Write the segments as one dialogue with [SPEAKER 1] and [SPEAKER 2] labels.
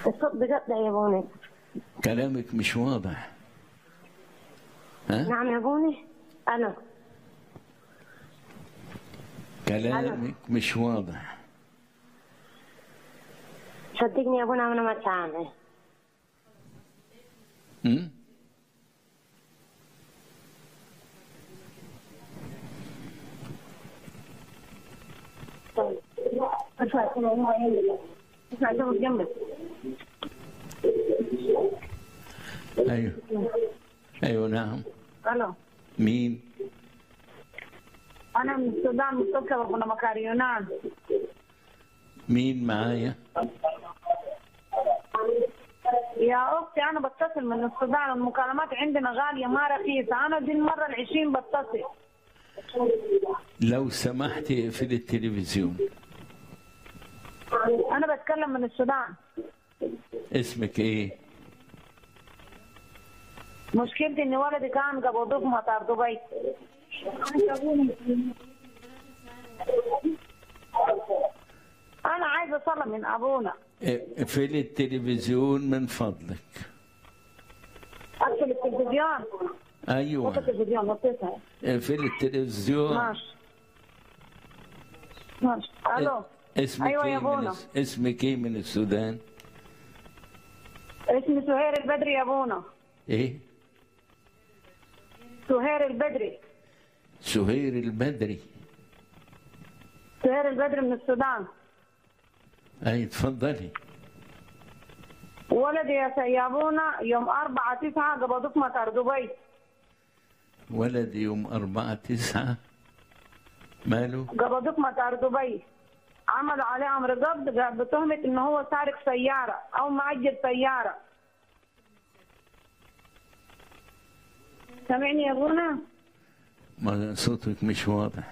[SPEAKER 1] الصوت بقطع يا بوني
[SPEAKER 2] كلامك مش واضح ها
[SPEAKER 1] نعم يا بوني أنا
[SPEAKER 2] كلامك مش واضح
[SPEAKER 1] صدقني يا بونا أنا ما سامع
[SPEAKER 2] هم؟
[SPEAKER 1] طيب اسمع اسمع جنبك جنبك
[SPEAKER 2] ايوه ايوه نعم
[SPEAKER 1] ألو
[SPEAKER 2] مين
[SPEAKER 1] أنا من السودان متصلة بابونا مكاري يونان
[SPEAKER 2] مين معايا
[SPEAKER 1] يا أختي أنا بتصل من السودان المكالمات عندنا غالية ما رخيصة أنا دي المرة العشرين بتصل
[SPEAKER 2] لو سمحت اقفل التلفزيون
[SPEAKER 1] أنا بتكلم من السودان
[SPEAKER 2] اسمك ايه
[SPEAKER 1] مشكلتي إن ولدي كان قبضوه في مطار دبي أنا عايزة صلاة من أبونا
[SPEAKER 2] اقفل التلفزيون من فضلك
[SPEAKER 1] أقفل التلفزيون وقف
[SPEAKER 2] ايوه
[SPEAKER 1] التلفزيون وطيتها
[SPEAKER 2] اقفل التلفزيون
[SPEAKER 1] ماشي ماشي ألو
[SPEAKER 2] اسمك
[SPEAKER 1] أيوة يا
[SPEAKER 2] ايه من
[SPEAKER 1] بونا.
[SPEAKER 2] الس- اسمك ايه من السودان
[SPEAKER 1] اسمي سهير البدري يا أبونا
[SPEAKER 2] ايه
[SPEAKER 1] سهير البدري
[SPEAKER 2] سهير البدري
[SPEAKER 1] سهير البدري من السودان
[SPEAKER 2] اي اتفضلي
[SPEAKER 1] ولدي يا سي- يا أبونا يوم أربعة تسعة قبضوه في مطار دبي
[SPEAKER 2] ولد يوم أربعة تسعة ماله
[SPEAKER 1] قبضوه في مطار دبي عملوا عليه أمر قبض بتهمة إنه هو سارق سيارة أو مأجر سيارة سامعني يا أبونا؟
[SPEAKER 2] ما صوتك مش واضح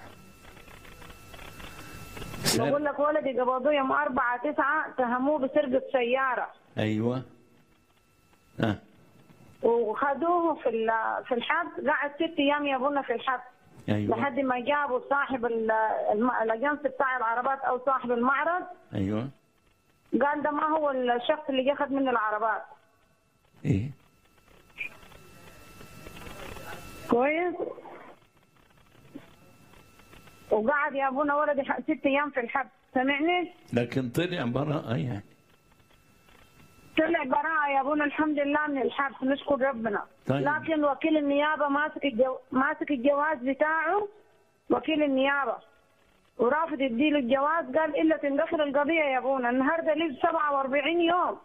[SPEAKER 2] سر...
[SPEAKER 1] بقول لك ولدي قبضوه يوم أربعة تسعة اتهموه بسرقة سيارة
[SPEAKER 2] أيوة آه.
[SPEAKER 1] وخدوه في ال- في الحبس قعد ست أيام يا أبونا في الحبس
[SPEAKER 2] أيوة
[SPEAKER 1] لحد ما جابوا صاحب ال- الم- الاجنس بتاع العربات او صاحب المعرض
[SPEAKER 2] أيوة
[SPEAKER 1] قال ده ما هو الشخص اللي جه خد مني العربات
[SPEAKER 2] إيه
[SPEAKER 1] كويس وقعد يا ابونا ولدي ح- ست ايام في الحبس سمعني
[SPEAKER 2] لكن طلع براءة يعني
[SPEAKER 1] طلع براءة يا ابونا الحمد لله من الحبس نشكر ربنا
[SPEAKER 2] طيب.
[SPEAKER 1] لكن وكيل النيابة ماسك الجو... ماسك الجواز بتاعه وكيل النيابة ورافض يديله الجواز قال الا تندخل القضية يا ابونا النهارده لي 47 يوم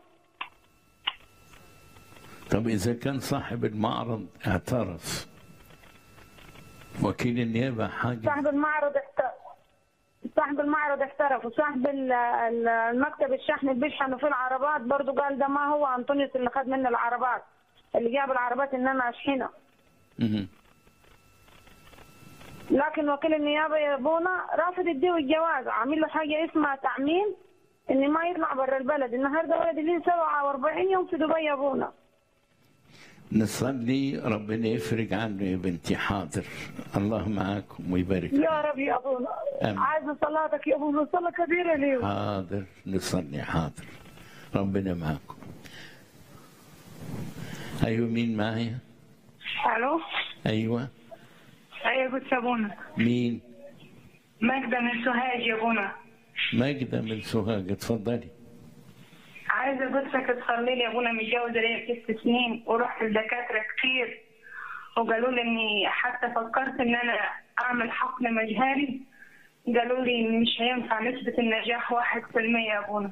[SPEAKER 2] طب إذا كان صاحب المعرض اعترف وكيل النيابة حاجة
[SPEAKER 1] صاحب المعرض احترف صاحب المعرض احترف وصاحب ال- ال- المكتب الشحن اللي بيشحنوا فيه العربات برضه قال ده ما هو انطونيوس اللي خد مني العربات اللي جاب العربات ان انا اشحنها
[SPEAKER 2] مهم.
[SPEAKER 1] لكن وكيل النيابه يا ابونا رافض يديه الجواز عامل له حاجه اسمها تعميم ان ما يطلع برا البلد النهارده ولدي لي 47 يوم في دبي يا ابونا
[SPEAKER 2] نصلي ربنا يفرج عنه يا بنتي حاضر الله معاكم ويبارك
[SPEAKER 1] يا رب يا ابونا
[SPEAKER 2] آمين.
[SPEAKER 1] عايزه صلاتك يا ابونا صلاه كبيره لي
[SPEAKER 2] حاضر نصلي حاضر ربنا معاكم أيوة مين معايا
[SPEAKER 3] الو
[SPEAKER 2] أيوة
[SPEAKER 3] ايوه قلت ابونا
[SPEAKER 2] مين
[SPEAKER 3] ماجدة من سوهاج يا ابونا
[SPEAKER 2] ماجدة من سوهاج اتفضلي
[SPEAKER 3] عايزه قلتك تصلي لي يا ابونا متجوزه ليا ست سنين ورحت لدكاتره كتير وقالوا لي اني حتى فكرت ان انا اعمل حقن مجهري قالوا لي مش هينفع نسبة النجاح واحد في المية يا ابونا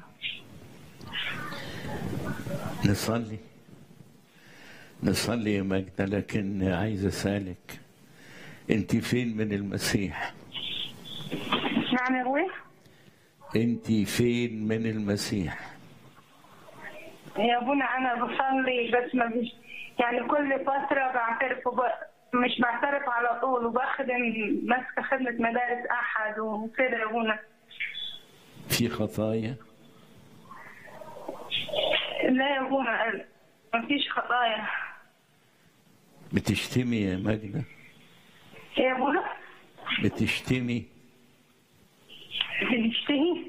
[SPEAKER 2] نصلي نصلي يا ماجدة لكن عايز أسألك أنت فين من المسيح
[SPEAKER 3] نعم يا ابوي
[SPEAKER 2] أنت فين من المسيح
[SPEAKER 3] يا ابونا انا بصلي بس ما بيش يعني كل فترة بعترف وب... مش بعترف على طول وبخدم ماسكة خدمة مدارس أحد وكده يا ابونا
[SPEAKER 2] في خطايا
[SPEAKER 3] لا يا ابونا ما فيش خطايا
[SPEAKER 2] بتشتمي يا ماجدة
[SPEAKER 3] يا ابونا
[SPEAKER 2] بتشتمي
[SPEAKER 3] بنشتهي